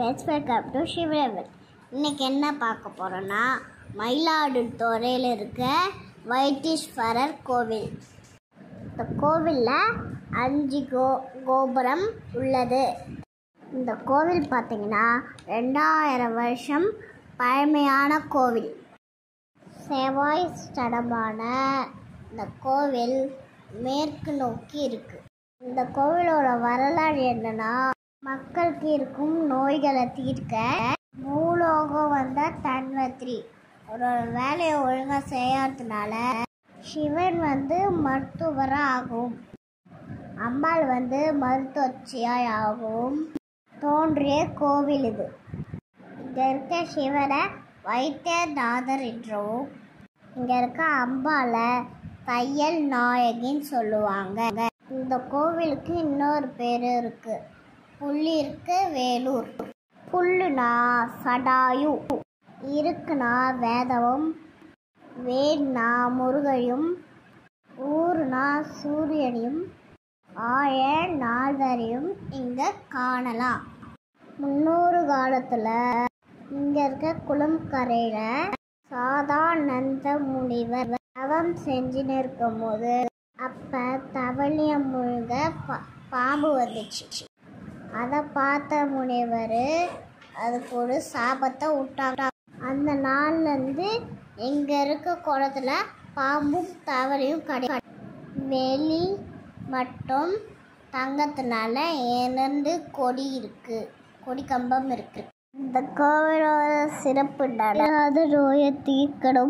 friends welcome to சிவரேவன் இன்னைக்கு என்ன பார்க்க போகிறோன்னா மயிலாடுதுறையில் இருக்க வைத்தீஸ்வரர் கோவில் இந்த கோவிலில் அஞ்சு கோ கோபுரம் உள்ளது இந்த கோவில் பார்த்தீங்கன்னா ரெண்டாயிரம் வருஷம் பழமையான கோவில் செவ்வாய் ஸ்தலமான இந்த கோவில் மேற்கு நோக்கி இருக்கு இந்த கோவிலோட வரலாறு என்னன்னா மக்களுக்கு இருக்கும் நோய்களை தீர்க்க பூலோகம் வந்த தன்வத்ரி ஒரு வேலையை ஒழுங்காக செய்யாததுனால சிவன் வந்து மருத்துவராக ஆகும் அம்பாள் வந்து மருத்துவச்சியாய் ஆகவும் தோன்றிய கோவில் இது இங்கே இருக்க சிவனை வைத்தியநாதர் என்றும் இங்கே இருக்க அம்பாளை தையல் நாயகின்னு சொல்லுவாங்க இந்த கோவிலுக்கு இன்னொரு பேர் இருக்கு புள்ளிருக்கு வேலூர் புல்லுனா சடாயு இருக்குனா வேதவும் வேட்னா முருகையும் ஊர்னா சூரியனையும் ஆய நால்வரையும் இங்கே காணலாம் முன்னொரு காலத்தில் இங்கே இருக்க குளம் கரையில் சாதானந்த முனிவர் தவம் செஞ்சுன்னு இருக்கும்போது அப்போ தவளிய முழுங்க பா பாம்பு வந்துச்சு அதை பார்த்த முனிவர் அதுக்கு ஒரு சாபத்தை விட்டாங்க அந்த நாள்லேருந்து இங்கே இருக்க குளத்துல பாம்பும் தவளையும் கிடையாது வெளி மட்டும் தங்கத்தினால இரண்டு கொடி இருக்கு கொடி கம்பம் இருக்கு இந்த கோவிலோட சிறப்பு நடாத நோயை தீர்க்கணும்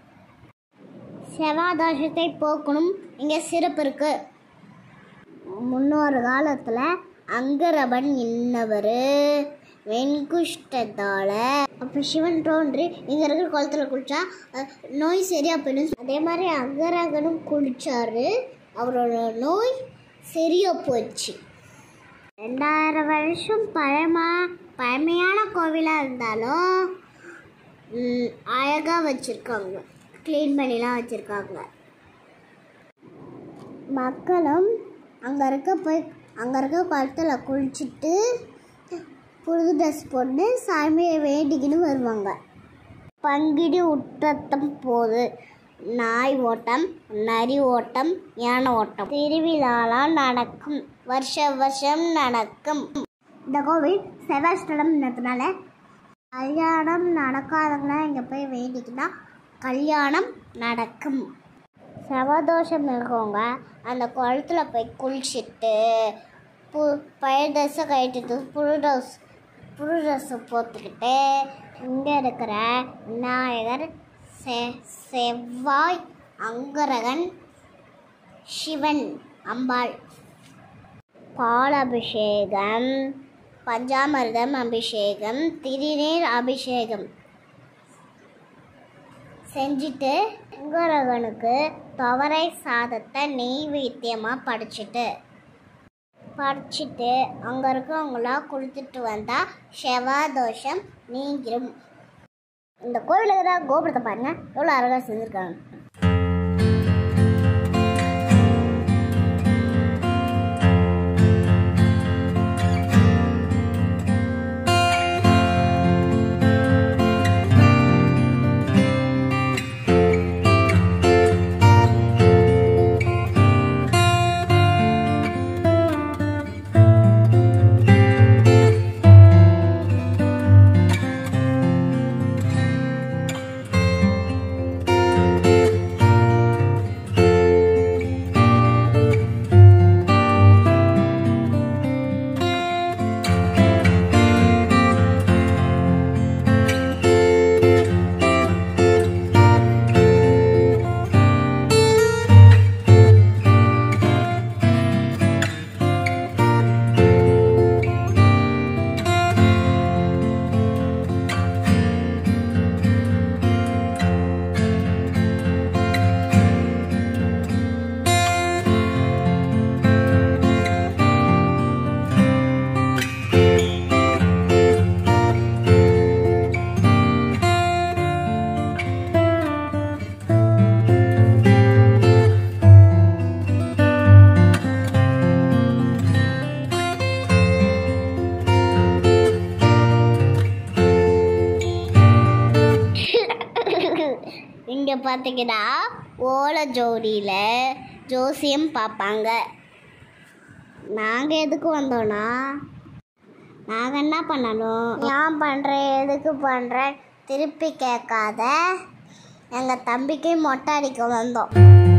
செவாதோஷத்தை போக்கணும் இங்கே சிறப்பு இருக்கு முன்னொரு காலத்தில் அங்கரபன் என்னவர் வெண்குஷ்டத்தால் அப்போ சிவன் தோன்றி இங்கே இருக்கிற குளத்தில் குளிச்சா அஹ், நோய் சரியா போயிடும் அதே மாதிரி அங்கரகனும் குளிச்சாரு அவரோட நோய் சரியா போச்சு ரெண்டாயிரம் வருஷம் பழமா பழமையான கோவிலாக இருந்தாலும் அழகாக வச்சுருக்காங்க க்ளீன் பண்ணிலாம் வச்சுருக்காங்க மக்களும் அங்கே இருக்க போய் அங்கே இருக்க குளத்தில் குளிச்சுட்டு புது ட்ரெஸ் போட்டு சாமியை வேண்டிக்கின்னு வருவாங்க பங்கிடி உற்றத்தம் போது நாய் ஓட்டம் நரி ஓட்டம் யானை ஓட்டம் திருவிழாலாம் நடக்கும் வருஷ வருஷம் நடக்கும் இந்த கோவில் செவ்வாய்க்கிழமைனால கல்யாணம் நடக்காதவங்களாம் இங்கே போய் வேண்டிக்கினா கல்யாணம் நடக்கும் செவதோஷம் இருக்கவங்க அந்த குளத்துல போய் குளிச்சுட்டு பு பழைய ட்ரெஸ்ஸை கட்டிட்டு புது ட்ரெஸ் புது ட்ரெஸ்ஸை போட்டுக்கிட்டு இங்கே இருக்கிற விநாயகர் செ செவ்வாய் அங்கரகன் சிவன் அம்பாள் பால் அபிஷேகம் பஞ்சாமிர்தம் அபிஷேகம் திருநீர் அபிஷேகம் செஞ்சுட்டு அங்கரகனுக்கு துவரை சாதத்தை நெய்வேத்தியமாக படைச்சிட்டு படைச்சிட்டு அங்கே இருக்கவங்களாம் கொடுத்துட்டு வந்தால் செவ்வாதோஷம் நீங்கிரும் இந்த கோவிலில் இருக்கிற கோபுரத்தை பாருங்க எவ்வளோ அழகாக செஞ்சுருக்காங்க பார்த்தீங்கன்னா ஓலை ஜோடியில் ஜோசியம் பார்ப்பாங்க நாங்கள் எதுக்கு வந்தோன்னா நாங்கள் என்ன பண்ணணும் ஏன் பண்ணுறேன் எதுக்கு பண்ணுறேன் திருப்பி கேட்காத எங்கள் தம்பிக்கு மொட்டை அடிக்க வந்தோம்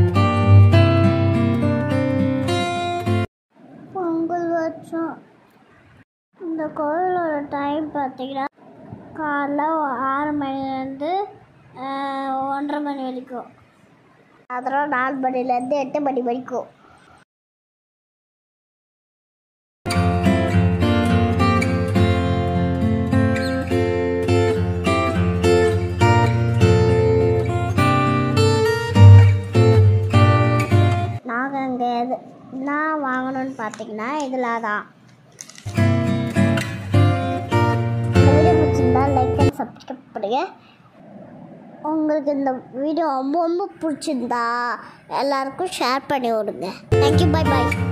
பொங்கல் வச்சோம் இந்த கோயிலோட டைம் பார்த்தீங்கன்னா காலைல ஆறு மணிலேருந்து ஒன்றரை மணி வரைக்கும் அப்புறம் நாலு மணிலேருந்து எட்டு மணி வரைக்கும் நாங்கள் அங்கே எது என்ன வாங்கணும்னு பார்த்தீங்கன்னா இதில் தான் இந்த வீடியோ பிடிச்சிருந்தா லைக் அண்ட் சப்ஸ்கிரைப் பண்ணுங்க உங்களுக்கு இந்த வீடியோ ரொம்ப ரொம்ப பிடிச்சிருந்தா எல்லாருக்கும் ஷேர் பண்ணி விடுங்க தேங்க்யூ பை பாய்